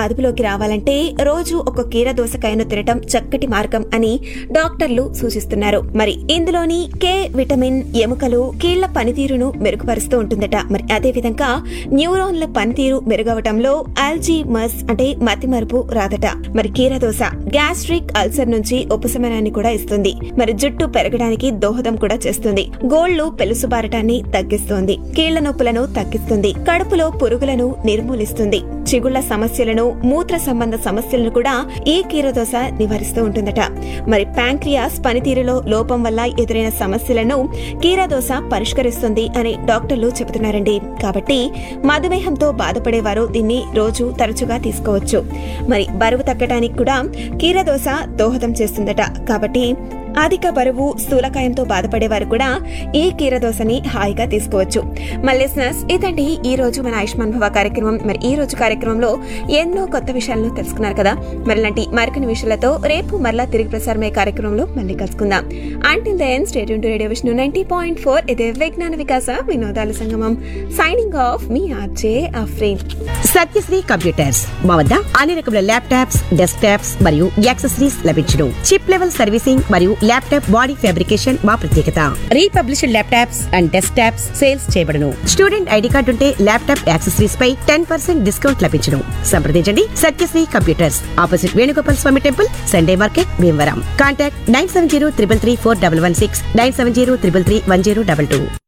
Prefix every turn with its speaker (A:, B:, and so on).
A: అదుపులోకి రావాలంటే రోజు ఒక కీర దోసకాయను తినటం చక్కటి మార్గం అని డాక్టర్లు సూచిస్తున్నారు మరి ఇందులోని కే విటమిన్ ఎముకలు కీళ్ల పనితీరును మెరుగుపరుస్తూ ఉంటుందట మరి అదే విధంగా న్యూరాన్ల పనితీరు మెరుగవటంలో ఆల్జీమస్ అంటే మతిమరుపు రాదట మరి కీర దోస గ్యాస్ట్రిక్ అల్సర్ నుంచి ఉపశమనాన్ని కూడా ఇస్తుంది మరి జుట్టు పెరగడానికి దోహదం కూడా చేస్తుంది గోళ్లు పెలుసుబారటాన్ని తగ్గిస్తుంది కీళ్ల నొప్పులను తగ్గిస్తుంది కడుపులో పురుగులను నిర్మూలిస్తుంది చిగుళ్ల సమస్యలను మూత్ర సంబంధ సమస్యలను కూడా ఈ కీరదోస నివారిస్తూ ఉంటుందట మరి ప్యాంక్రియాస్ పనితీరులో లోపం వల్ల ఎదురైన సమస్యలను కీరదోస పరిష్కరిస్తుంది అని డాక్టర్లు చెబుతున్నారండి కాబట్టి మధుమేహంతో బాధపడేవారు దీన్ని రోజు తరచుగా తీసుకోవచ్చు మరి బరువు తగ్గడానికి కూడా కీరదోస దోహదం చేస్తుందట కాబట్టి అధిక బరువు స్థూలకాయంతో బాధపడేవారు కూడా ఈ కీరదోసని హాయిగా తీసుకోవచ్చు మరి లిసనర్స్ ఇదండి ఈ రోజు మన ఆయుష్మాన్ భవ కార్యక్రమం మరి ఈ రోజు కార్యక్రమంలో ఎన్నో కొత్త విషయాలను తెలుసుకున్నారు కదా మరి ఇలాంటి మరికొన్ని విషయాలతో రేపు మరలా తిరిగి ప్రసారమయ్యే కార్యక్రమంలో మళ్ళీ కలుసుకుందాం until then state to radio Vishnu ninety point four ఇదే విజ్ఞాన వికాస వినోదాల సంగమం సైనింగ్ ఆఫ్ మీ ఆర్జే అఫ్రీన్
B: సత్యశ్రీ కంప్యూటర్స్ మా వద్ద అన్ని రకముల ల్యాప్టాప్స్ డెస్క్ టాప్స్ మరియు యాక్సెసరీస్ లభించును చిప్ లెవెల్ సర్వీసింగ్ మరియు ల్యాప్టాప్ బాడీ ఫ్యాబ్రికేషన్ మా ప్రత్యేకత republished laptops and desktops sales చేయబడును స్టూడెంట్ ఐడి కార్డు ఉంటే ల్యాప్టాప్ యాక్సెసరీస్ పై టెన్ పర్సెంట్ డిస్కౌంట్ లభించును సంప్రదించండి Satyasri computers opposite Venugopal Swamy temple Sunday market Bhimavaram contact nine seven zero triple three four double one six nine seven zero triple three one zero double two